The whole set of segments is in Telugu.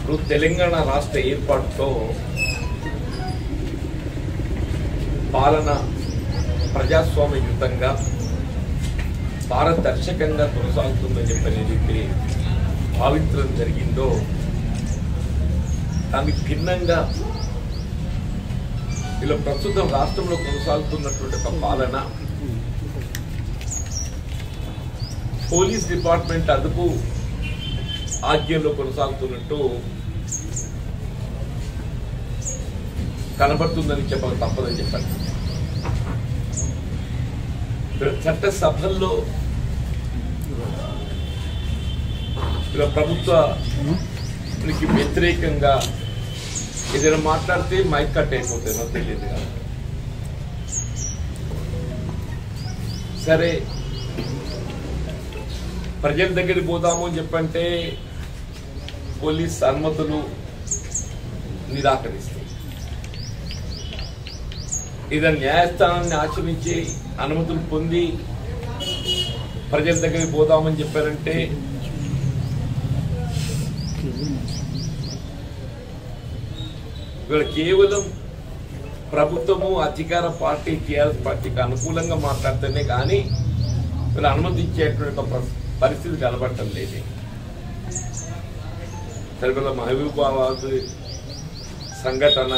ఇప్పుడు తెలంగాణ రాష్ట్ర ఏర్పాటుతో పాలన ప్రజాస్వామ్యయుతంగా పారదర్శకంగా కొనసాగుతుందని చెప్పని ఏదైతే భావించడం జరిగిందో దానికి భిన్నంగా ఇలా ప్రస్తుతం రాష్ట్రంలో కొనసాగుతున్నటువంటి ఒక పాలన పోలీస్ డిపార్ట్మెంట్ అదుపు ఆజ్ఞలో కొనసాగుతున్నట్టు కనబడుతుందని చెప్పక తప్పదని చెప్పండి చట్టసభల్లో ఇలా ప్రభుత్వానికి వ్యతిరేకంగా ఏదైనా మాట్లాడితే మైక్ కట్ అయిపోతుందో తెలియదు కదా సరే ప్రజల దగ్గరికి పోదాము అని చెప్పంటే పోలీస్ అనుమతులు నిరాకరిస్తాయి ఏదైనా న్యాయస్థానాన్ని ఆచరించి అనుమతులు పొంది ప్రజల దగ్గరికి పోదామని చెప్పారంటే ఇక్కడ కేవలం ప్రభుత్వము అధికార పార్టీ టీఆర్ఎస్ పార్టీకి అనుకూలంగా మాట్లాడితేనే కానీ వీళ్ళు అనుమతించేటువంటి ఒక ప్ర- పరిస్థితి కనబడటం లేదు సరే వీళ్ళ మహబూబాబాద్ సంఘటన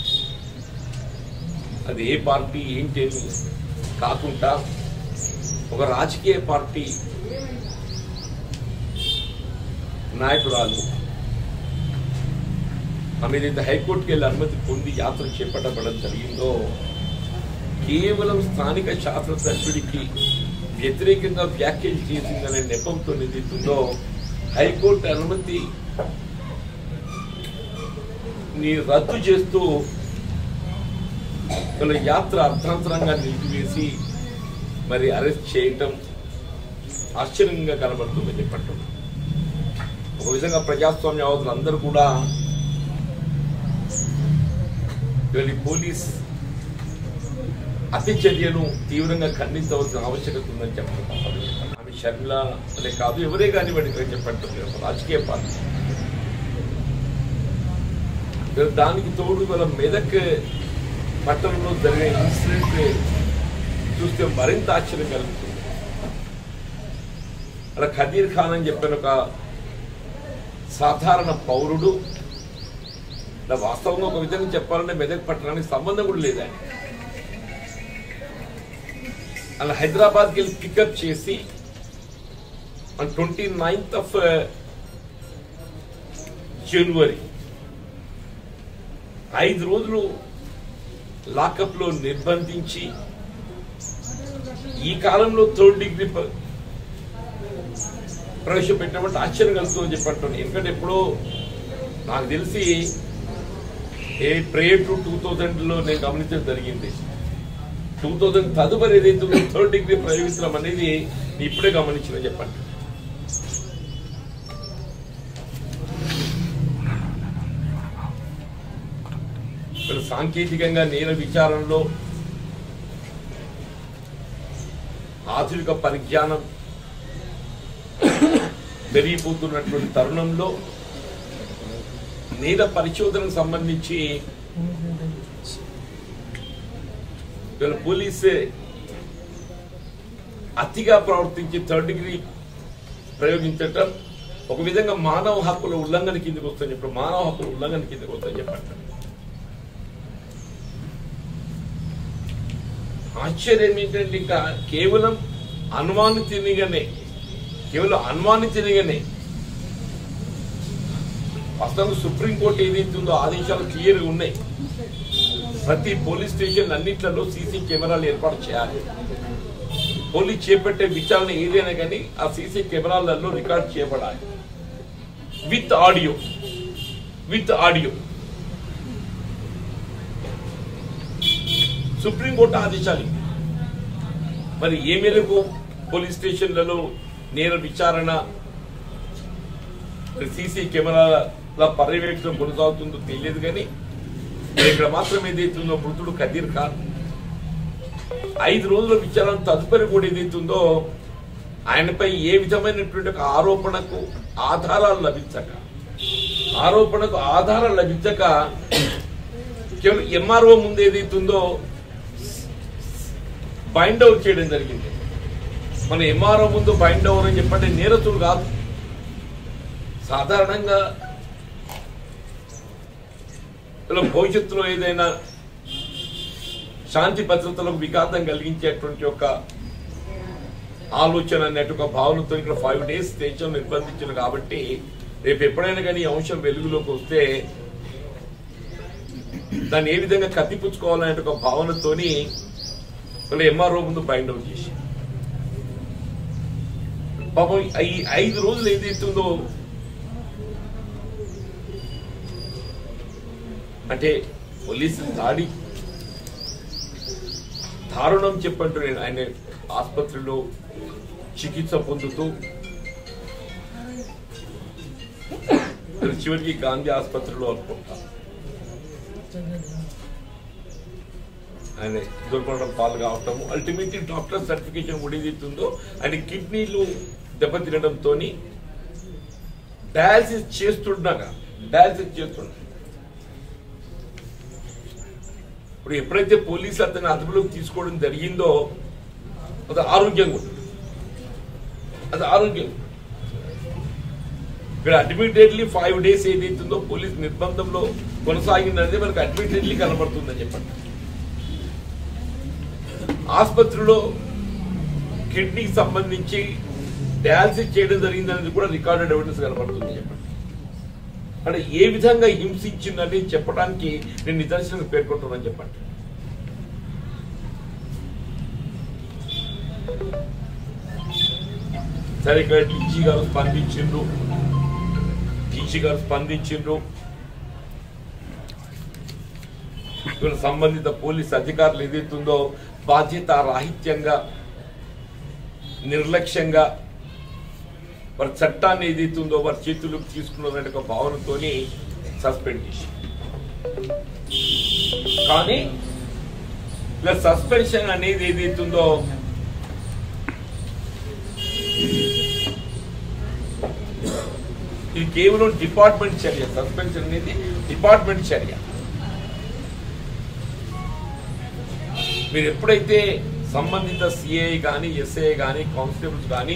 అది ఏ పార్టీ ఏంటి అని కాకుండా ఒక రాజకీయ పార్టీ నాయకురాలు ఆమె ఏదైతే హైకోర్టుకి వెళ్ళి అనుమతి పొంది యాత్ర చేపట్టబడడం జరిగిందో కేవలం స్థానిక శాసనసభ్యుడికి వ్యతిరేకంగా వ్యాఖ్యలు చేసిందనే నెపంతో ఏదైతుందో హైకోర్టు అనుమతి ని రద్దు చేస్తూ వీళ్ళ యాత్ర అర్థాంతరంగా నిలిపివేసి మరి అరెస్ట్ చేయటం ఆశ్చర్యంగా కనబడుతుందని చెప్పట్టు ఒక విధంగా ప్రజాస్వామ్యవాదులు అందరూ కూడా వీళ్ళ పోలీస్ అతి చర్యను తీవ్రంగా ఖండించవలసిన ఆవశ్యకత ఉందని చెప్పడం తప్పదు. ఆమె షర్మిల అనే కాదు ఎవరే కానివ్వండి ఇక్కడ చెప్పండి ఒక రాజకీయ పార్టీ వీళ్ళు దానికి తోడు వాళ్ళ మెదక్ పట్టణంలో జరిగే ఇన్సిడెంట్ చూస్తే మరింత ఆశ్చర్యం కలుగుతుంది అక్కడ ఖదీర్ ఖాన్ అని చెప్పిన ఒక సాధారణ పౌరుడు ఇలా వాస్తవంగా ఒక విధంగా చెప్పాలంటే మెదక్ పట్టణానికి సంబంధం కూడా లేదు ఆయన అలా హైదరాబాద్కి వెళ్ళి పికప్ చేసి ట్వంటీ నైన్త్ ఆఫ్ జనవరి ఐదు రోజులు లాకప్ లో నిర్బంధించి ఈ కాలంలో థర్డ్ డిగ్రీ ప- ప్రవేశపెట్టినప్పుడు ఆశ్చర్యం కలుగుతుందని చెప్పంటాను ఎందుకంటే ఎప్పుడో నాకు తెలిసి ఏ ప్రేయర్ టు టూ థౌజండ్ లో నేను గమనించడం జరిగింది టూ థౌజండ్ తదుపరి ఏదైతే ఉందో థర్డ్ డిగ్రీ ప్రయోగించడం అనేది నేను ఇప్పుడే గమనించిన చెప్పండి ఇక్కడ సాంకేతికంగా నేర విచారణలో ఆధునిక పరిజ్ఞానం పెరిగిపోతున్నటువంటి తరుణంలో నేర పరిశోధనకు సంబంధించి వీళ్ళ పోలీసే అతిగా ప్రవర్తించి థర్డ్ డిగ్రీ ప్రయోగించటం ఒక విధంగా మానవ హక్కుల ఉల్లంఘన కిందకి వస్తాయని చెప్పి మానవ హక్కుల ఉల్లంఘన కిందకి వస్తాయని చెప్పండి ఆశ్చర్యం ఏంటంటే ఇంకా కేవలం అనుమానితునిగానే కేవలం అనుమానితునిగానే వాస్తవంగా సుప్రీంకోర్టు ఏదైతే ఉందో ఆదేశాలు క్లియర్గా ఉన్నాయి ప్రతి పోలీస్ స్టేషన్ అన్నిట్లలో సీసీ కెమెరాలు ఏర్పాటు చేయాలి పోలీస్ చేపట్టే విచారణ ఏదైనా కానీ ఆ సీసీ కెమెరాలలో రికార్డ్ చేయబడాలి with audio with audio supreme court ఆదేశాలు ఇవి. మరి ఏ మేరకు పోలీస్ స్టేషన్లలో నేర విచారణ సీసీ కెమెరాల పర్యవేక్షణ కొనసాగుతుందో తెలియదు కానీ ఇక్కడ మాత్రం ఏదైతుందో మృతుడు కదీర్ ఖాన్ ఐదు రోజుల విచారణ తదుపరి కూడా ఏదైతుందో ఆయనపై ఏ విధమైనటువంటి ఒక ఆరోపణకు ఆధారాలు లభించక ఆరోపణకు ఆధారం లభించక కేవలం ఎంఆర్ఓ ముందు ఏదైతుందో బైండ్ అవుట్ చేయడం జరిగింది మన ఎంఆర్ఓ ముందు బైండ్ ఓవర్ అని చెప్పంటే నేరస్తుడు కాదు సాధారణంగా ఇలా భవిష్యత్తులో ఏదైనా శాంతి భద్రతలకు విఘాతం కలిగించేటువంటి ఒక ఆలోచన అన్నట్టు ఒక భావనతో ఇక్కడ ఫైవ్ డేస్ స్టేషన్ నిర్బంధించారు కాబట్టి రేపు ఎప్పుడైనా కానీ ఈ అంశం వెలుగులోకి వస్తే దాన్ని ఏ విధంగా కత్తిపుచ్చుకోవాలనే ఒక భావనతోని వాళ్ళ ఎంఆర్ఓ ముందు బైండ్ అవుట్ చేసి పాపం ఈ ఐదు రోజులు ఏదైతుందో అంటే పోలీసు దాడి దారుణం చెప్పంటూ నేను ఆయన ఆసుపత్రిలో చికిత్స పొందుతూ చివరికి గాంధీ ఆసుపత్రిలో అనుకుంటా ఆయన దొరకడం పాలు కావటం అల్టిమేట్లీ డాక్టర్ సర్టిఫికేషన్ కూడా ఏదైతుందో ఆయన కిడ్నీలు దెబ్బతినడంతో డయాలసిస్ చేస్తుండగా డయాలసిస్ చేస్తుండ ఇప్పుడు ఎప్పుడైతే పోలీసులు అతని అదుపులోకి తీసుకోవడం జరిగిందో అది ఆరోగ్యంగా ఉంటుంది అది ఆరోగ్యం ఇక్కడ అడ్మిటెడ్లీ ఫైవ్ డేస్ ఏదైతుందో పోలీస్ నిర్బంధంలో కొనసాగిందనేది మనకు అడ్మిటెడ్లీ కనబడుతుందని చెప్పండి ఆసుపత్రిలో కిడ్నీకి సంబంధించి డయాలసిస్ చేయడం జరిగిందనేది కూడా రికార్డెడ్ ఎవిడెన్స్ కనబడుతుంది చెప్పండి అంటే ఏ విధంగా హింసించిందని చెప్పడానికి నేను నిదర్శనం పేర్కొంటున్నాను చెప్పండి సరే ఇక్కడ టీజీ గారు స్పందించిండ్రు టీజీ గారు స్పందించిండ్రు ఇక్కడ సంబంధిత పోలీస్ అధికారులు ఏదైతుందో బాధ్యత రాహిత్యంగా నిర్లక్ష్యంగా వారి చట్టాన్ని ఏదైతుందో వారి చేతుల్లోకి తీసుకున్నారనే ఒక భావనతోని సస్పెండ్ చేసి కానీ ఇలా సస్పెన్షన్ అనేది ఏదైతుందో ఇది కేవలం డిపార్ట్మెంట్ చర్య సస్పెన్షన్ అనేది డిపార్ట్మెంట్ చర్య మీరు ఎప్పుడైతే సంబంధిత సిఐ కానీ ఎస్ఐ కానీ కానిస్టేబుల్స్ కానీ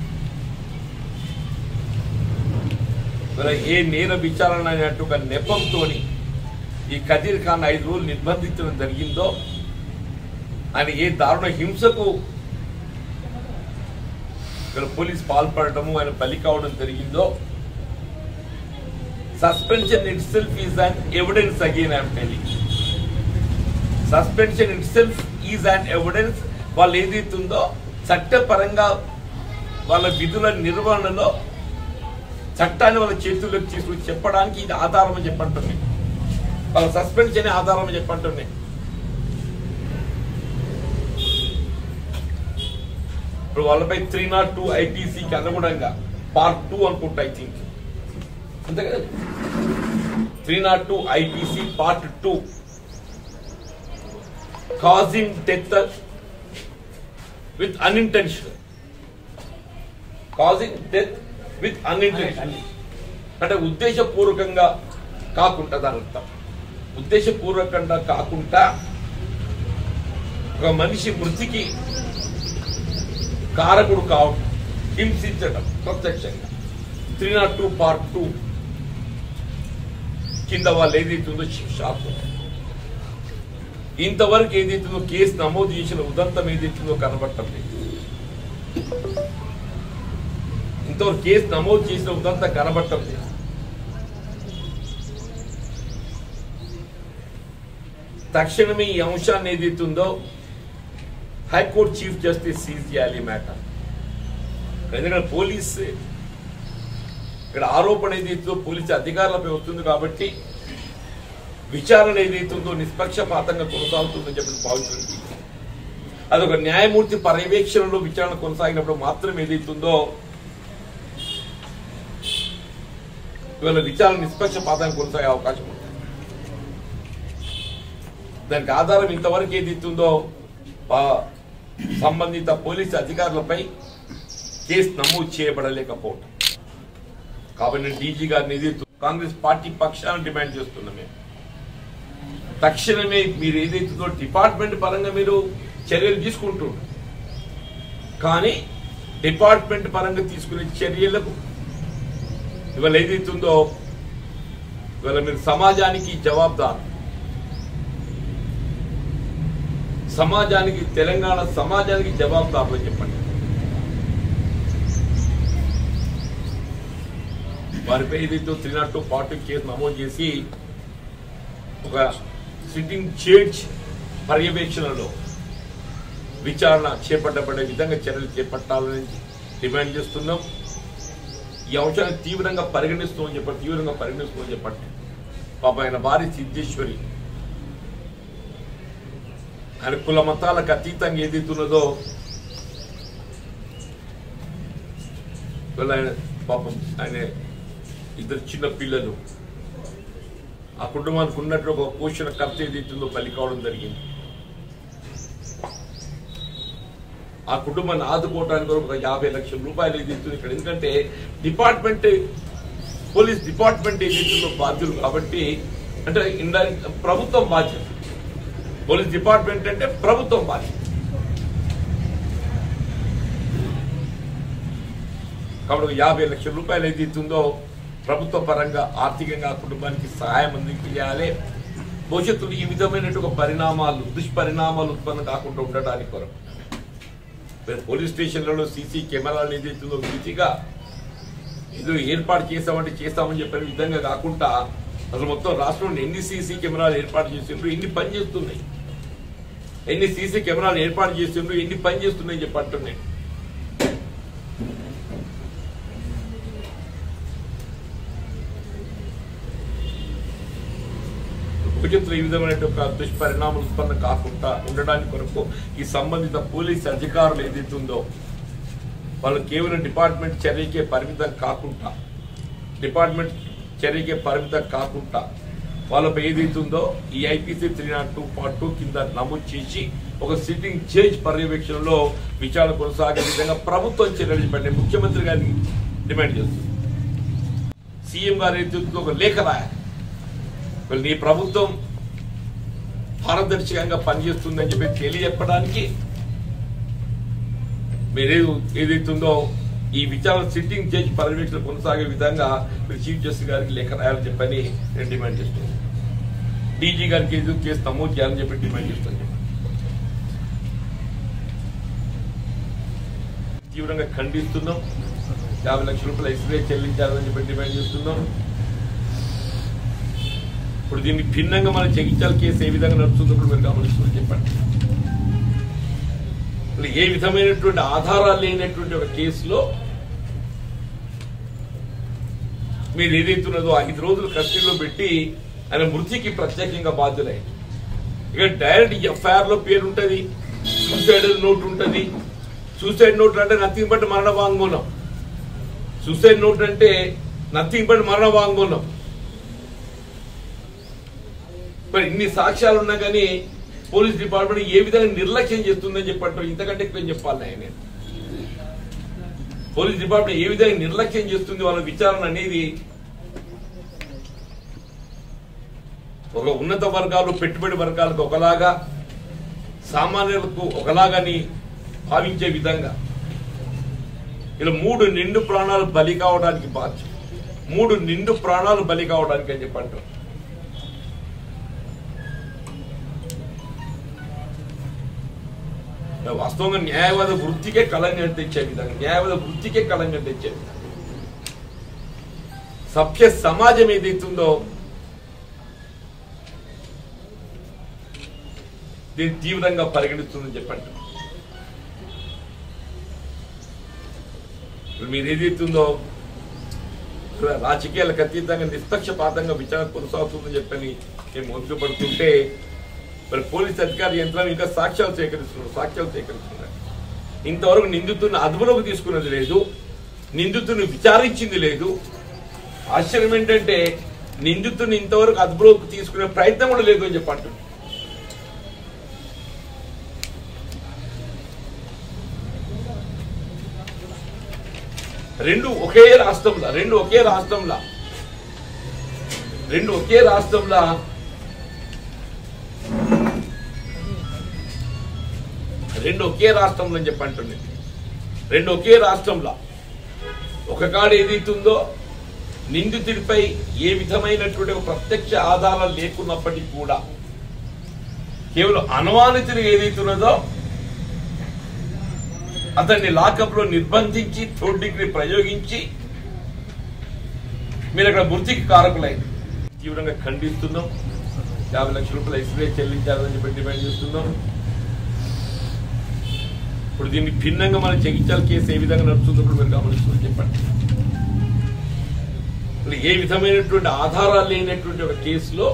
మరి ఏ నేర విచారణ అనేట్టు ఒక నెపంతో ఈ కదీర్ ఖాన్ ఐదు రోజులు నిర్బంధించడం జరిగిందో ఆయన ఏ దారుణ హింసకు ఇక్కడ పోలీస్ పాల్పడటము ఆయన బలి కావడం జరిగిందో suspension itself is an evidence again I'm telling suspension itself is an evidence వాళ్ళు ఏదైతుందో చట్టపరంగా వాళ్ళ విధుల నిర్వహణలో చట్టాన్ని వాళ్ళ చేతుల్లోకి తీసుకుని చెప్పడానికి ఇది ఆధారం అని చెప్పంటున్నాయి వాళ్ళ సస్పెన్షన్ ఆధారం అని చెప్పంటున్నాయి ఇప్పుడు వాళ్ళపై త్రీ నాట్ టూ ఐపీసీకి అనుగుణంగా పార్ట్ టూ అనుకుంటా ఐ థింక్ అంతే కదా three not two IPC part two causing death with unintentional causing death with unintentional అంటే ఉద్దేశపూర్వకంగా కాకుండా దాని అర్థం ఉద్దేశపూర్వకంగా కాకుండా ఒక మనిషి మృతికి కారకుడు కావడం హింసించడం ప్రత్యక్షంగా three not two part two కింద వాళ్ళు ఏదైతుందో షాప్ ఇంతవరకు ఏదైతుందో కేసు నమోదు చేసిన ఉదంతం ఏదైతుందో కనబడటం లేదు ఇంతవరకు కేసు నమోదు చేసిన ఉదంతం కనబడటం లేదు తక్షణమే ఈ అంశాన్ని ఏదైతుందో హైకోర్టు చీఫ్ జస్టిస్ సీజ్ చేయాలి ఈ మ్యాటర్ ఎందుకంటే పోలీస్ ఇక్కడ ఆరోపణ ఏదైతుందో పోలీసు అధికారులపై వస్తుంది కాబట్టి విచారణ ఏదైతుందో నిష్పక్షపాతంగా కొనసాగుతుందని చెప్పి భావిస్తుంది అదొక న్యాయమూర్తి పర్యవేక్షణలో విచారణ కొనసాగినప్పుడు మాత్రం ఏదైతుందో ఇవాళ విచారణ నిష్పక్షపాతంగా కొనసాగే అవకాశం ఉంది దానికి ఆధారం ఇంతవరకు ఏదైతుందో ఆ సంబంధిత పోలీసు అధికారులపై కేసు నమోదు చేయబడలేకపోవటం కాబట్టి నేను డీజీ గారిని ఎదుర్కొ కాంగ్రెస్ పార్టీ పక్షాన డిమాండ్ చేస్తున్నాం మేము తక్షణమే మీరు ఏదైతుందో డిపార్ట్మెంట్ పరంగా మీరు చర్యలు తీసుకుంటున్నారు కానీ డిపార్ట్మెంట్ పరంగా తీసుకునే చర్యలకు ఇవాళ ఏదైతుందో ఇవాళ మీరు సమాజానికి జవాబుదారు సమాజానికి తెలంగాణ సమాజానికి జవాబుదారులు చెప్పండి వారిపై ఏదైతే three not two forty case నమోదు చేసి ఒక సిట్టింగ్ జడ్జ్ పర్యవేక్షణలో విచారణ చేపట్టబడే విధంగా చర్యలు చేపట్టాలని డిమాండ్ చేస్తున్నాం ఈ అంశాన్ని తీవ్రంగా పరిగణిస్తామని చెప్పండి తీవ్రంగా పరిగణిస్తామని చెప్పండి పాప ఆయన భార్య సిద్ధేశ్వరి ఆయన కుల మతాలకు అతీతంగా ఏదైతున్నదో వీళ్ళ ఆయన పాపం ఆయన ఇద్దరు చిన్న పిల్లలు ఆ కుటుంబానికి ఉన్నట్టు ఒక పోషణ ఖర్చు ఏదైతుందో బలి కావడం జరిగింది ఆ కుటుంబాన్ని ఆదుకోవడానికి కొరకు ఒక యాభై లక్షల రూపాయలు ఏదైతుంది ఇక్కడ ఎందుకంటే డిపార్ట్మెంట్ పోలీస్ డిపార్ట్మెంట్ ఏదైతుందో బాధ్యులు కాబట్టి అంటే ఇండైరెక్ట్ ప్రభుత్వం బాధ్యత పోలీస్ డిపార్ట్మెంట్ అంటే ప్రభుత్వం బాధ్యత కాబట్టి ఒక యాభై లక్షల రూపాయలు ఏదైతుందో ప్రభుత్వ పరంగా ఆర్థికంగా ఆ కుటుంబానికి సహాయం అందించాలి భవిష్యత్తులో ఈ విధమైనటువంటి ఒక పరిణామాలు దుష్పరిణామాలు ఉత్పన్నం కాకుండా ఉండడానికి కొరకు మరి పోలీస్ స్టేషన్లలో సీసీ కెమెరాలు ఏదైతుందో విధిగా ఏదో ఏర్పాటు చేస్తామంటే చేస్తామని చెప్పిన విధంగా కాకుండా అసలు మొత్తం రాష్ట్రంలో ఎన్ని సీసీ కెమెరాలు ఏర్పాటు చేసిండ్రు ఎన్ని పని చేస్తున్నాయి ఎన్ని సీసీ కెమెరాలు ఏర్పాటు చేసిండ్రు ఎన్ని పని చేస్తున్నాయి చెప్పి అంటున్నాయి భవిష్యత్తులో ఈ విధమైన ఒక దుష్పరిణామాలు ఉత్పన్నం కాకుండా ఉండడానికి కొరకు ఈ సంబంధిత పోలీస్ అధికారులు ఏదైతే ఉందో వాళ్ళు కేవలం డిపార్ట్మెంట్ చర్యకే పరిమితం కాకుండా డిపార్ట్మెంట్ చర్యకే పరిమితం కాకుండా వాళ్ళపై ఏదైతే ఉందో ఈ IPC three not two part two కింద నమోదు చేసి ఒక సిట్టింగ్ జడ్జ్ పర్యవేక్షణలో విచారణ కొనసాగే విధంగా ప్రభుత్వం చర్యలు చెప్పండి ముఖ్యమంత్రి గారిని డిమాండ్ చేస్తుంది సీఎం గారు ఏదైతే ఉందో ఒక లేఖ రాయాలి వీళ్ళు నీ ప్రభుత్వం పారదర్శకంగా పనిచేస్తుందని చెప్పి తెలియజెప్పడానికి మీరే ఏదైతుందో ఈ విచారణ సిట్టింగ్ జడ్జి పర్యవేక్షణ కొనసాగే విధంగా మీరు చీఫ్ జస్టిస్ గారికి లేఖ రాయాలని చెప్పని నేను డిమాండ్ చేస్తున్నాను డీజీ గారికి ఏదో కేసు నమోదు చేయాలని చెప్పి డిమాండ్ చేస్తాను తీవ్రంగా ఖండిస్తున్నాం యాభై లక్షల రూపాయలు ఎక్స్రే చెల్లించాలని చెప్పి డిమాండ్ చేస్తున్నాం ఇప్పుడు దీన్ని భిన్నంగా మన జగిత్యాల కేసు ఏ విధంగా నడుస్తుందో ఇప్పుడు మీరు గమనిస్తుంది చెప్పండి ఇప్పుడు ఏ విధమైనటువంటి ఆధారాలు లేనటువంటి ఒక కేసులో మీరు ఏదైతున్నదో ఐదు రోజులు కస్టడీలో పెట్టి ఆయన మృతికి ప్రత్యేకంగా బాధ్యులయ్యారు ఇక డైరెక్ట్ ఎఫ్ఐఆర్ లో పేరు ఉంటుంది సూసైడ్ నోట్ ఉంటుంది సూసైడ్ నోట్ అంటే నథింగ్ బట్ మరణ వాంగ్మూలం సూసైడ్ నోట్ అంటే నథింగ్ బట్ మరణ వాంగ్మూలం మరి ఇన్ని సాక్ష్యాలు ఉన్నా కానీ పోలీస్ డిపార్ట్మెంట్ ఏ విధంగా నిర్లక్ష్యం చేస్తుందని చెప్పంటారు ఇంతకంటే ఎక్కువ ఏం చెప్పాలి ఆయన పోలీస్ డిపార్ట్మెంట్ ఏ విధంగా నిర్లక్ష్యం చేస్తుంది వాళ్ళ విచారణ అనేది ఒక ఉన్నత వర్గాలు పెట్టుబడి వర్గాలకు ఒకలాగా సామాన్యులకు ఒకలాగని భావించే విధంగా ఇలా మూడు నిండు ప్రాణాలు బలి కావడానికి బాధ్యత మూడు నిండు ప్రాణాలు బలి కావడానికి అని చెప్పంటారు వాస్తవంగా న్యాయవాద వృత్తికే కళంగా తెచ్చే విధంగా న్యాయవాద వృత్తికే కళంగా తెచ్చే విధంగా సభ్య సమాజం ఏదైతుందో దీన్ని తీవ్రంగా పరిగణిస్తుందని చెప్పండి ఇప్పుడు మీరు ఏదైతుందో రాజకీయాలకు అతీతంగా నిష్పక్షపాతంగా విచారణ కొనసాగుతుందని చెప్పని మేము ఒప్పుపడుతుంటే మరి పోలీస్ అధికార యంత్రం ఇంకా సాక్ష్యాలు సేకరిస్తున్నారు సాక్ష్యాలు సేకరిస్తున్నారు ఇంతవరకు నిందితుడిని అదుపులోకి తీసుకున్నది లేదు నిందితుడిని విచారించింది లేదు ఆశ్చర్యం ఏంటంటే నిందితుడిని ఇంతవరకు అదుపులోకి తీసుకునే ప్రయత్నం కూడా లేదు అని చెప్పంటున్నారు రెండు ఒకే రాష్ట్రంలో రెండు ఒకే రాష్ట్రంలో రెండు ఒకే రాష్ట్రంలో రెండు ఒకే రాష్ట్రంలో అని చెప్పి అంటుంది రెండు ఒకే రాష్ట్రంలో ఒక కాడ ఏదైతుందో నిందితుడిపై ఏ విధమైనటువంటి ఒక ప్రత్యక్ష ఆధారాలు లేకున్నప్పటికీ కూడా కేవలం అనుమానితులు ఏదైతున్నదో అతన్ని లాకప్ లో నిర్బంధించి థర్డ్ డిగ్రీ ప్రయోగించి మీరు అక్కడ మృతికి కారకులైంది తీవ్రంగా ఖండిస్తున్నాం యాభై లక్షల రూపాయలు ఎక్స్రే చెల్లించాలని చెప్పి డిమాండ్ చేస్తున్నాం ఇప్పుడు దీన్ని భిన్నంగా మన జగిత్యాల కేసు ఏ విధంగా నడుస్తుందో ఇప్పుడు మీరు గమనిస్తుందని చెప్పండి అసలు ఏ విధమైనటువంటి ఆధారాలు లేనటువంటి ఒక కేసులో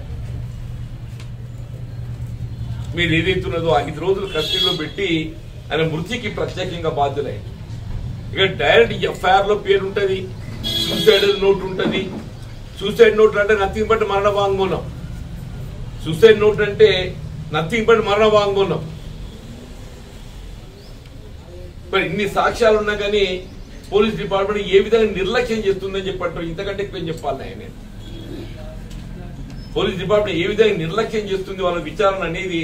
మీరు ఏదైతున్నదో ఐదు రోజులు కస్టడీలో పెట్టి ఆయన మృతికి ప్రత్యేకంగా బాధ్యులైంది ఇక డైరెక్ట్ ఎఫ్ఐఆర్ లో పేరు ఉంటది సూసైడ్ నోట్ ఉంటది సూసైడ్ నోట్ అంటే నథింగ్ బట్ మరణ వాంగ్మూలం సూసైడ్ నోట్ అంటే నథింగ్ బట్ మరణ వాంగ్మూలం మరి ఇన్ని సాక్ష్యాలు ఉన్నా కానీ పోలీస్ డిపార్ట్మెంట్ ఏ విధంగా నిర్లక్ష్యం చేస్తుందని చెప్పంటారు ఇంతకంటే ఎక్కువ ఏం చెప్పాలి ఆయన పోలీస్ డిపార్ట్మెంట్ ఏ విధంగా నిర్లక్ష్యం చేస్తుంది వాళ్ళ విచారణ అనేది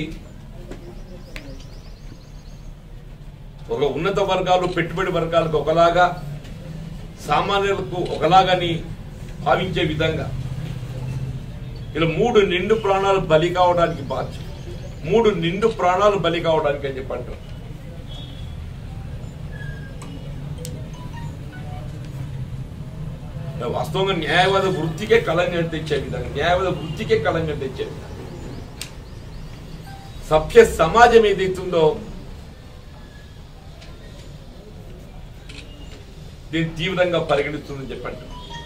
ఒక ఉన్నత వర్గాలు పెట్టుబడి వర్గాలకు ఒకలాగా సామాన్యులకు ఒకలాగని భావించే విధంగా ఇలా మూడు నిండు ప్రాణాలు బలి కావడానికి బాధ్యత మూడు నిండు ప్రాణాలు బలి కావడానికి అని చెప్పంటారు వాస్తవంగా న్యాయవాద వృత్తికే కళంగా తెచ్చే విధంగా న్యాయవాద వృత్తికే కళంగా తెచ్చే విధంగా సభ్య సమాజం ఏదైతుందో దీన్ని తీవ్రంగా పరిగణిస్తుందని చెప్పండి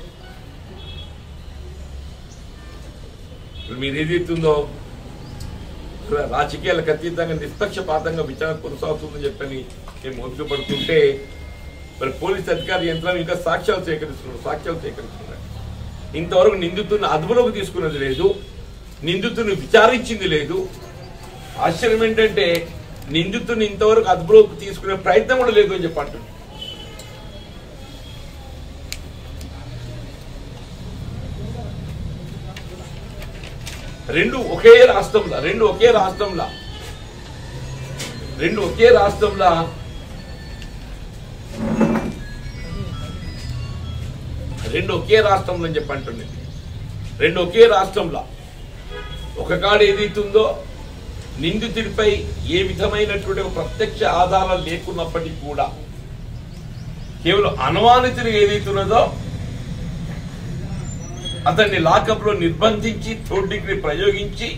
ఇప్పుడు మీరు ఏదైతుందో రాజకీయాలకు అతీతంగా నిష్పక్షపాతంగా విచారణ కొనసాగుతుందని చెప్పని మేము ఒప్పుపడుతుంటే మరి పోలీస్ అధికారి యంత్రం ఇంకా సాక్ష్యాలు సేకరిస్తున్నారు సాక్ష్యాలు సేకరిస్తున్నారు ఇంతవరకు నిందితుడిని అదుపులోకి తీసుకున్నది లేదు నిందితుడిని విచారించింది లేదు ఆశ్చర్యం ఏంటంటే నిందితుడిని ఇంతవరకు అదుపులోకి తీసుకునే ప్రయత్నం కూడా లేదు అని చెప్పి అంటుంది రెండు ఒకే రాష్ట్రంలో రెండు ఒకే రాష్ట్రంలో రెండు ఒకే రాష్ట్రంలో రెండు ఒకే రాష్ట్రంలో అని చెప్పి అంటుంది రెండు ఒకే రాష్ట్రంలో ఒక కాడ ఏదైతుందో నిందితుడిపై ఏ విధమైనటువంటి ఒక ప్రత్యక్ష ఆధారాలు లేకున్నప్పటికీ కూడా కేవలం అనుమానితులు ఏదైతున్నదో అతన్ని లాకప్ లో నిర్బంధించి థర్డ్ డిగ్రీ ప్రయోగించి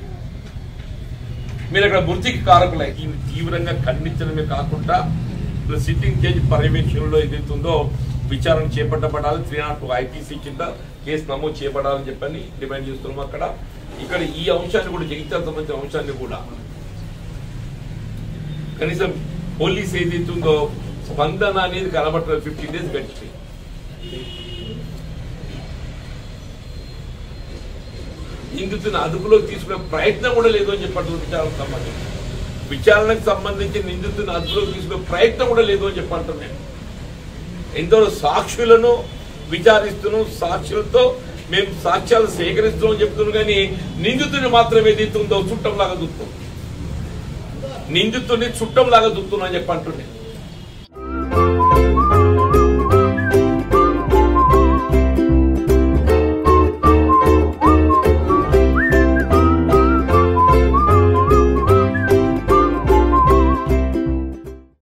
మీరు అక్కడ మృతికి కారకులై దీన్ని తీవ్రంగా ఖండించడమే కాకుండా ఇప్పుడు సిట్టింగ్ జడ్జి పర్యవేక్షణలో ఏదైతుందో విచారణ చేపట్టబడాలి త్రీ నాట్ టూ ఐపీసీ కింద కేసు నమోదు చేయబడాలని చెప్పని డిమాండ్ చేస్తున్నాం అక్కడ ఇక్కడ ఈ అంశాన్ని కూడా జగిత్యాల సంబంధించిన అంశాన్ని కూడా కనీసం పోలీస్ ఏదైతుందో స్పందన అనేది కనబట్టలేదు ఫిఫ్టీన్ డేస్ గడిచిపోయి నిందితుని అదుపులోకి తీసుకునే ప్రయత్నం కూడా లేదు అని చెప్పట్లేదు విచారణకు సంబంధించి విచారణకు సంబంధించి నిందితుని అదుపులోకి తీసుకునే ప్రయత్నం కూడా లేదు అని చెప్పంటాం నేను ఎంతో సాక్షులను విచారిస్తున్నాం సాక్షులతో మేము సాక్ష్యాలు సేకరిస్తున్నాం చెప్తున్నాం కానీ నిందితుని మాత్రం ఏదైతే ఉందో చుట్టంలాగా చూస్తాం నిందితుడిని చుట్టంలాగా చూస్తున్నాం అని చెప్పి అంటున్నాను